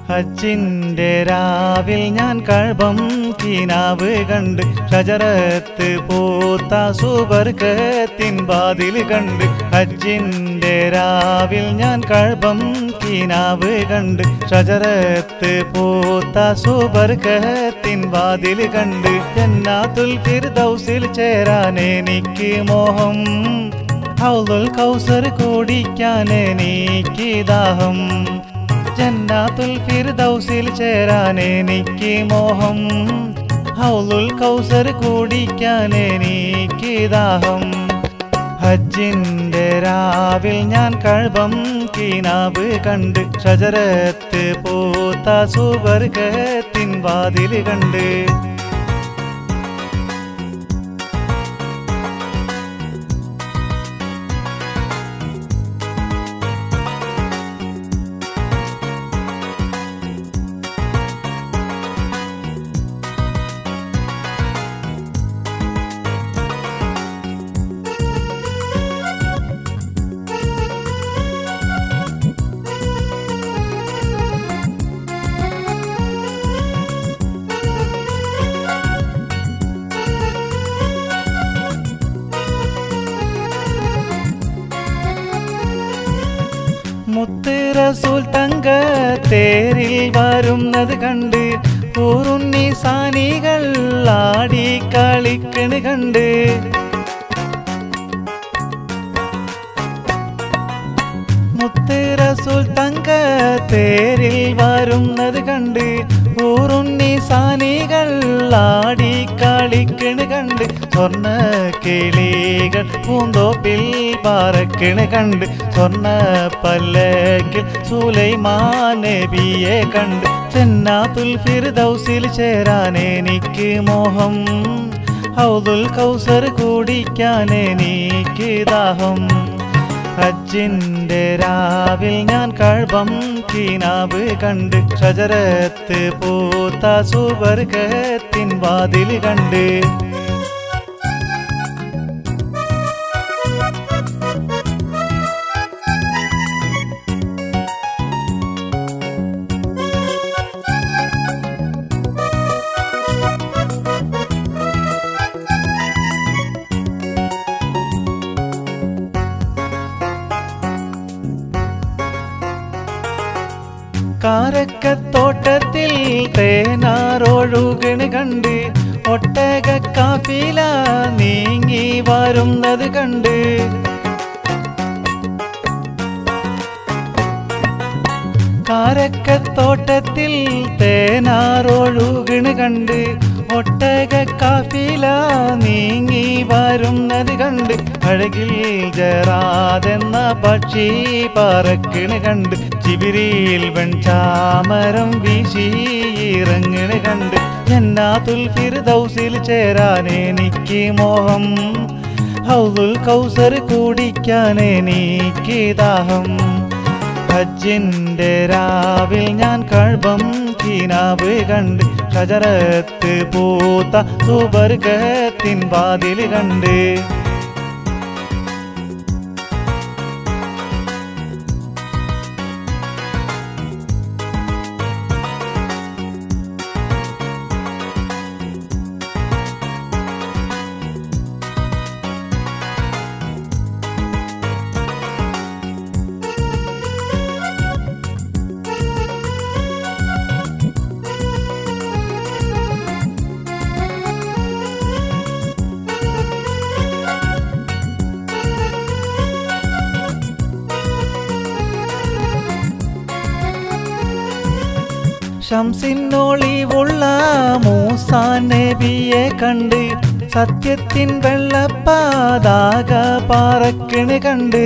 ഹജ്ജിന്റെ രാവിൽ ഞാൻ കഴബം കിനാവ് കണ്ട് ഷജറത്ത് പൂത്ത സുബർക്കത്തിൻ വാതിൽ കണ്ട് ഹജ്ജിന്റെ രാവിൽ ഞാൻ കഴബം കിനാവ് കണ്ട് ഷജറത്ത് പൂത്ത സുബർക്കത്തിൻ വാതിൽ കണ്ട് ജന്നാത്തുൽ ഫിർദൗസിൽ ചേരാൻ എനിക്ക് മോഹം ഹൗലുൽ കൗസർ കുടിക്കാൻ എനിക്ക് ദാഹം ജന്നാത്തുൽ ഫിർദൗസിൽ ചേരാൻ എനിക്ക് മോഹം ഹൗലുൽ കൗസർ കുടിക്കാൻ എനിക്ക് ദാഹം ഹജ്ജിന്റെ രാവിൽ ഞാൻ കഴബം കിനാവ് കണ്ട് ഷജറത്ത് പൂത്ത സുവർഗത്തിൻ വാതിൽ കണ്ട് മുത്ത് റസൂൽ തങ്ക തേരിൽ വരുന്നത് കണ്ട് ഊറുണ്ണി സാനികൾ ആടി കളിക്കണ് കണ്ട് മുത്ത് റസൂൽ തങ്ക തേരിൽ വരുന്നത് കണ്ട് ഊറുണ്ണി സാനികൾ ആടി കളിക്കണ് കണ്ട് സ്വർണ്ണ കിളികൾ പൂന്തോപ്പിൽ പറക്കണ് കണ്ട് സ്വർണ്ണ പല്ലക്കിൽ സുലൈമാൻ നബിയെ കണ്ട് ചെന്നാത്തുൽ ഫിർദൗസിൽ ചേരാൻ എനിക്ക് മോഹം ഹൗദുൽ കൗസർ കുടിക്കാൻ എനിക്ക് ദാഹം ഹജ്ജിന്റെ രാവിൽ ഞാൻ കഴബം കിനാവ് കണ്ട് ഷജറത്ത് പൂത്ത സുവർഗത്തിൻ വാതിൽ കണ്ട് കാരക്കത്തോട്ടത്തിൽ തേനാറൊഴുകണ് കണ്ട് ഒട്ടക കാപ്പില നീങ്ങി വരുന്നത് കണ്ട് കാരക്കത്തോട്ടത്തിൽ തേനാറൊഴുകണ് കണ്ട് ഒട്ടക കാഫില നീങ്ങി വരുന്നത് കണ്ട് അഴകിൽ ജറാതെന്ന പക്ഷി പറക്കണ് കണ്ട് ചിബിരിയിൽ വെൺചാമരം വീശി ഇറങ്ങണ് കണ്ട് ജന്നാത്തുൽ ഫിർദൗസിൽ ചേരാൻ എനിക്ക് മോഹം ഹൗദുൽ കൗസർ കുടിക്കാൻ എനിക്ക് ദാഹം ഹജ്ജിന്റെ രാവിൽ ഞാൻ കഴബം കിനാവ് കണ്ട് ഷജറത്ത് പൂത്ത സുബർഗത്തിൻ വാതിൽ കണ്ട് ശംസിന്നൊളിവുള്ള മൂസാ നബിയെ കണ്ട് സത്യത്തിൻ വെള്ളപ്പാതാക പാറക്കിണ് കണ്ട്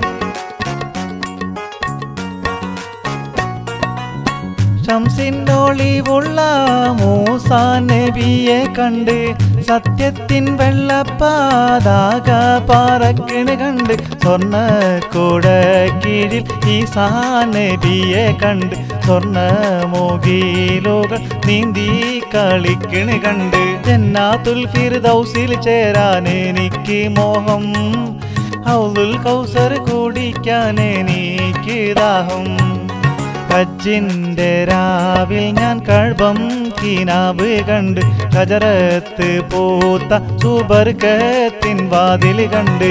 ശംസിന്നൊളിവുള്ള മൂസാ നബിയെ കണ്ട് സത്യത്തിൻ വെള്ളപ്പാതാക പാറക്കിണ് കണ്ട് സ്വർണ്ണ കൂട കീഴിൽ ഈസാ നബിയെ കണ്ട് സ്വർണ്ണ മോഗീലോകൾ നീന്തി കളിക്കണ് കണ്ട് ജന്നാത്തുൽ ഫിർദൗസിൽ ചേരാൻ എനിക്ക് മോഹം ഹൗലുൽ കൗസർ കുടിക്കാൻ എനിക്ക് ദാഹം ഹജ്ജിന്റെ രാവിൽ ഞാൻ കഴബം കിനാവ് കണ്ട് ഷജറത്ത് പൂത്ത സുബർക്കത്തിൻ വാതിൽ കണ്ട്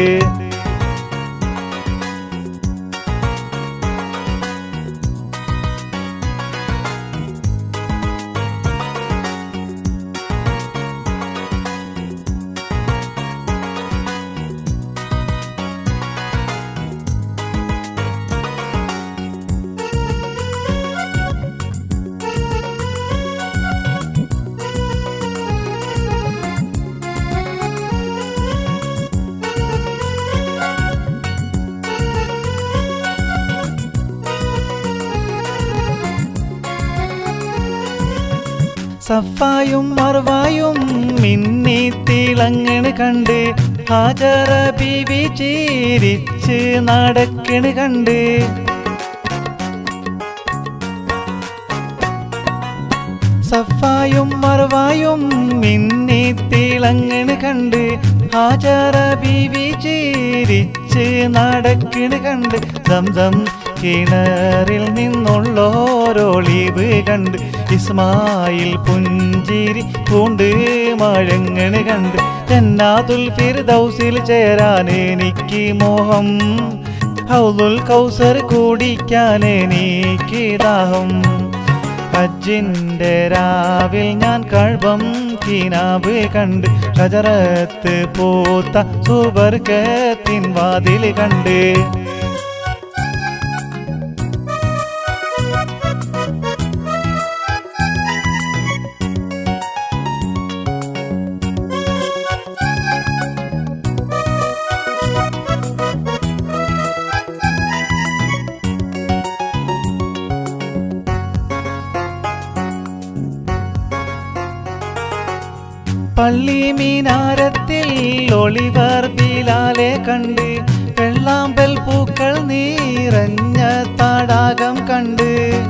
സഫായും മറവായും മിന്നി തിളങ്ങണ് കണ്ട് ഹാജറ ബീവി ചിരിച്ച് നടക്കണ് കണ്ട് സഫായും മറവായും മിന്നി തിളങ്ങണ് കണ്ട് ഹാജറ ബീവി ചിരിച്ച് നടക്കണ് കണ്ട് സംസം കിണറിൽ നിന്നുള്ളോരോളിവ് കണ്ട് ഇസ്മായിൽ പുഞ്ചിരി പൂണ്ട് മഴങ്ങണ് കണ്ട് ജന്നാതുൽ ഫിർദൗസിൽ ചേരാൻ എനിക്ക് മോഹം ഹൗദുൽ കൗസർ കുടിക്കാൻ എനിക്ക് ദാഹം ഹജ്ജിന്റെ രാവിൽ ഞാൻ കഴബം കിനാവ് കണ്ട് ഷജറത്ത് പൂത്ത സുബർക്കത്തിൻ വാതിൽ കണ്ട് പള്ളി മീനാരത്തിൽ ഒളിവർ ബിലാലെ കണ്ട് വെള്ളാമ്പൽ പൂക്കൾ നീറഞ്ഞ തടാകം കണ്ട്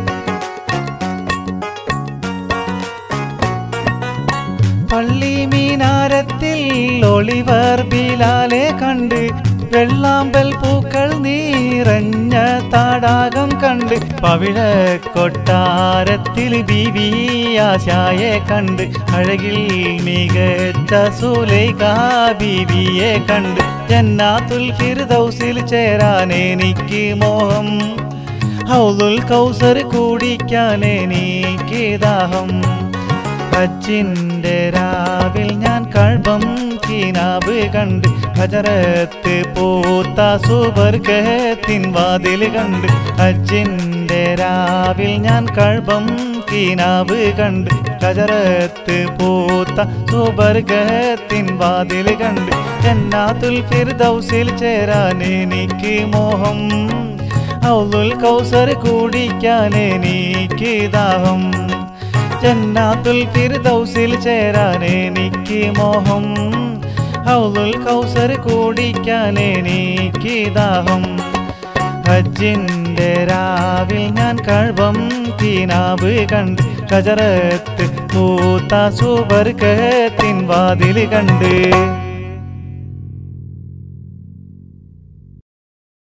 പള്ളി മീനാരത്തിൽ ഒളിവർ ബിലാലെ കണ്ട് വെള്ളാമ്പൽ പൂക്കൾ നീറഞ്ഞ തടാകം കണ്ട് പവിഴ കൊട്ടാരത്തിൽ ബീവിയാശായെ കണ്ട് അഴകിൽ മികച്ച സുലൈക ബീവിയെ കണ്ട് ജന്നാത്തുൽ ഫിർദൗസിൽ ചേരാൻ എനിക്ക് മോഹം ഹൗദുൽ കൗസർ കുടിക്കാൻ എനിക്ക് ദാഹം ഹജ്ജിന്റെ രാവിൽ ഞാൻ കഴബം കിനാവ് കണ്ട് ഹജറത്ത് പൂത്ത സുബർഗത്തിൻ വാതിൽ കണ്ട് ഹജ്ജിന്റെ രാവിൽ ഞാൻ കഴബം കിനാവ് കണ്ട് ഹജറത്ത് പൂത്ത സുബർഗത്തിൻ വാതിൽ കണ്ട് ജന്നാത്തുൽ ഫിർദൗസിൽ ചേരാൻ എനിക്ക് മോഹം ഔലുൽ കൗസർ കുടിക്കാൻ എനിക്ക് ദാഹം ജന്നാത്തുൽ ഫിർദൗസിൽ ചേരാൻ എനിക്ക് മോഹം ഹൗലുൽ കൗസർ കുടിക്കാൻ എനിക്ക് ദാഹം ഹജ്ജിന്റെ രാവിൽ ഞാൻ കഴബം കിനാവ് കണ്ട് ഷജറത്ത് പൂത്ത സുബർക്കത്തിൻ വാതിൽ കണ്ട്